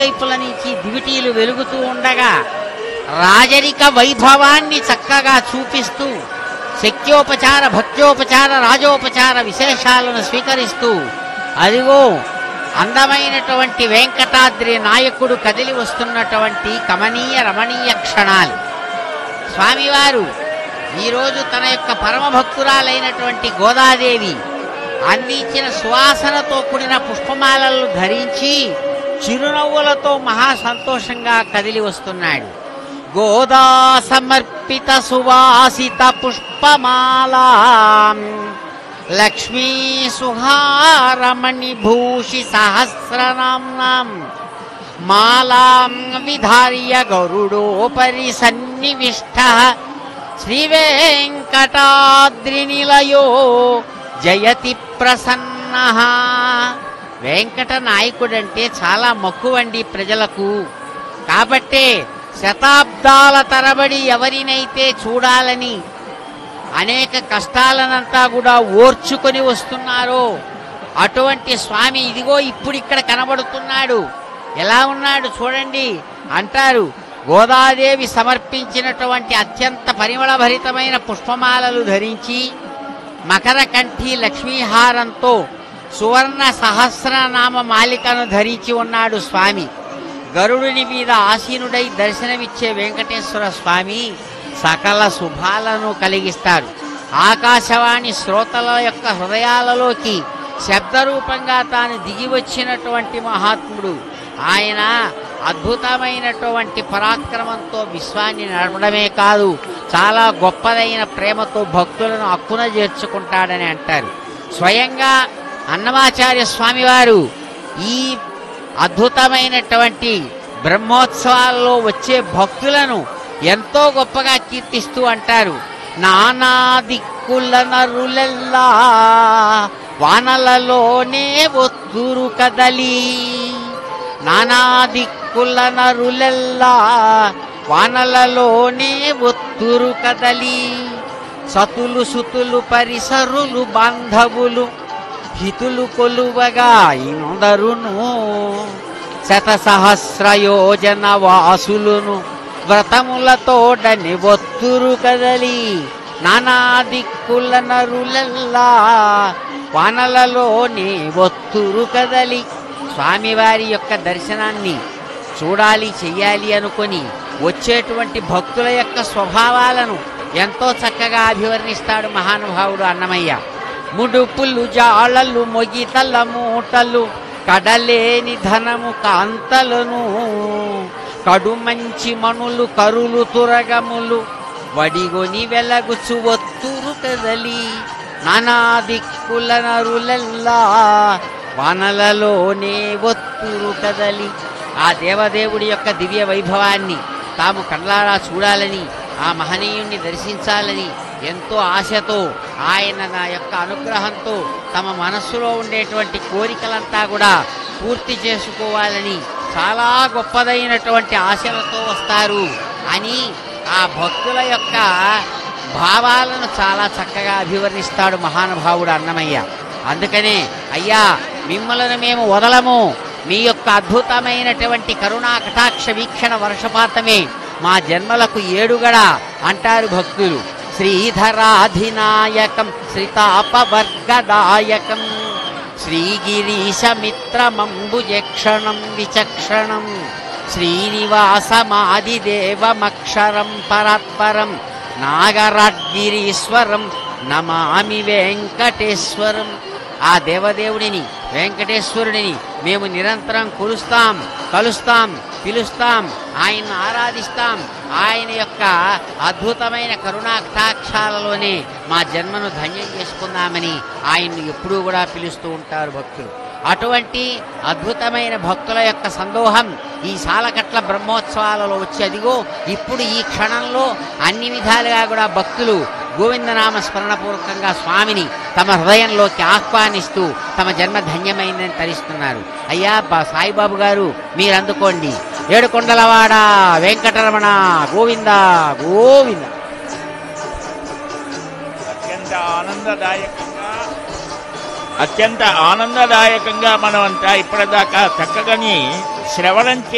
వైపుల నుంచి దివిటీలు వెలుగుతూ ఉండగా రాజరిక వైభవాన్ని చక్కగా చూపిస్తూ శక్యోపచార భక్త్యోపచార రాజోపచార విశేషాలను స్వీకరిస్తూ అదిగో అందమైనటువంటి వెంకటాద్రి నాయకుడు కదిలి వస్తున్నటువంటి కమనీయ రమణీయ క్షణాలు స్వామివారు ఈరోజు తన యొక్క పరమ భక్తురాలైనటువంటి గోదాదేవి అందించిన సువాసనతో కూడిన పుష్పమాలలు ధరించి చిరునవ్వులతో మహా సంతోషంగా కదిలి వస్తున్నాడు గోదా సమర్పిత సువాసిత పుష్పమాలా లక్ష్మీ సుహారమణి భూషి సహస్రనామ్నాం మాలాం విధార్య గరుడోపరి సన్నివిష్ట శ్రీవేంకటాద్రినిలయో జయతి ప్రసన్న వెంకట నాయకుడంటే చాలా మక్కువండి ప్రజలకు కాబట్టే శతాబ్దాల తరబడి ఎవరినైతే చూడాలని అనేక కష్టాలనంతా కూడా ఓర్చుకొని వస్తున్నారో అటువంటి స్వామి ఇదిగో ఇప్పుడు ఇక్కడ కనబడుతున్నాడు ఎలా ఉన్నాడు చూడండి అంటారు గోదాదేవి సమర్పించినటువంటి అత్యంత పరిమళభరితమైన పుష్పమాలలు ధరించి మకర కంఠి లక్ష్మీహారంతో సువర్ణ సహస్రనామ మాలికను ధరించి ఉన్నాడు స్వామి గరుడుని మీద ఆసీనుడై దర్శనమిచ్చే వెంకటేశ్వర స్వామి సకల శుభాలను కలిగిస్తారు ఆకాశవాణి శ్రోతల యొక్క హృదయాలలోకి శబ్దరూపంగా తాను దిగి వచ్చినటువంటి మహాత్ముడు ఆయన అద్భుతమైనటువంటి పరాక్రమంతో విశ్వాన్ని నడపడమే కాదు చాలా గొప్పదైన ప్రేమతో భక్తులను అక్కున చేర్చుకుంటాడని అంటారు స్వయంగా అన్నమాచార్య స్వామివారు ఈ అద్భుతమైనటువంటి బ్రహ్మోత్సవాల్లో వచ్చే భక్తులను ఎంతో గొప్పగా కీర్తిస్తూ అంటారు నానా దిక్కుల నరులెల్లా వానలలోనే ఒత్తురు కదలి నానా దిక్కుల నరులెల్లా వానలలోనే ఒత్తురు కదలి సతులు సుతులు పరిసరులు బాంధవులు హితులు కొలువగా ఇందరును శత సహస్ర యోజన వాసులును వ్రతములతోడని ఒత్తురు కదలి నానా దిక్కుల నరులల్లా వానలలోనే ఒత్తురు కదలి స్వామివారి యొక్క దర్శనాన్ని చూడాలి చెయ్యాలి అనుకొని వచ్చేటువంటి భక్తుల యొక్క స్వభావాలను ఎంతో చక్కగా అభివర్ణిస్తాడు మహానుభావుడు అన్నమయ్య ముడుపులు జాళలు మొగితల మూటలు కడలేని ధనము కాంతలను కడుమంచి మణులు కరులు తురగములు వడిగొని వెలగుచు ఒత్తురు కదలి నానా దిక్కుల నరులల్లా వానలలోనే ఒత్తురు కదలి ఆ దేవదేవుడి యొక్క దివ్య వైభవాన్ని తాము కళ్ళారా చూడాలని ఆ మహనీయుణ్ణి దర్శించాలని ఎంతో ఆశతో ఆయన నా యొక్క అనుగ్రహంతో తమ మనస్సులో ఉండేటువంటి కోరికలంతా కూడా పూర్తి చేసుకోవాలని చాలా గొప్పదైనటువంటి ఆశలతో వస్తారు అని ఆ భక్తుల యొక్క భావాలను చాలా చక్కగా అభివర్ణిస్తాడు మహానుభావుడు అన్నమయ్య అందుకనే అయ్యా మిమ్మలను మేము వదలము మీ యొక్క అద్భుతమైనటువంటి కరుణా కటాక్ష వీక్షణ వర్షపాతమే మా జన్మలకు ఏడుగడ అంటారు భక్తులు శ్రీధరాధినాయకం శ్రీతాపవర్గదాయకం శ్రీగిరీశమిత్రమంబుజక్షణం విచక్షణం శ్రీనివాసమాదిదేవమక్షరం పరాత్పరం నాగరాడ్గిరీశ్వరం నమామి వెంకటేశ్వరం ఆ దేవదేవుడిని వెంకటేశ్వరుడిని మేము నిరంతరం కొలుస్తాం కలుస్తాం పిలుస్తాం ఆయన్ను ఆరాధిస్తాం ఆయన యొక్క అద్భుతమైన కరుణాకటాక్షాలలోనే మా జన్మను ధన్యం చేసుకుందామని ఆయన్ను ఎప్పుడూ కూడా పిలుస్తూ ఉంటారు భక్తులు అటువంటి అద్భుతమైన భక్తుల యొక్క సందోహం ఈ సాలకట్ల బ్రహ్మోత్సవాలలో వచ్చి అదిగో ఇప్పుడు ఈ క్షణంలో అన్ని విధాలుగా కూడా భక్తులు గోవిందనామ స్మరణపూర్వకంగా స్వామిని తమ హృదయంలోకి ఆహ్వానిస్తూ తమ జన్మ ధన్యమైందని తరిస్తున్నారు అయ్యా బా- సాయిబాబు గారు మీరు అందుకోండి ఏడుకొండలవాడ వెంకటరమణ గోవింద గోవింద అత్యంత ఆనందదాయకంగా అత్యంత ఆనందదాయకంగా మనం అంతా ఇప్పటిదాకా చక్కగాని శ్రవణం చే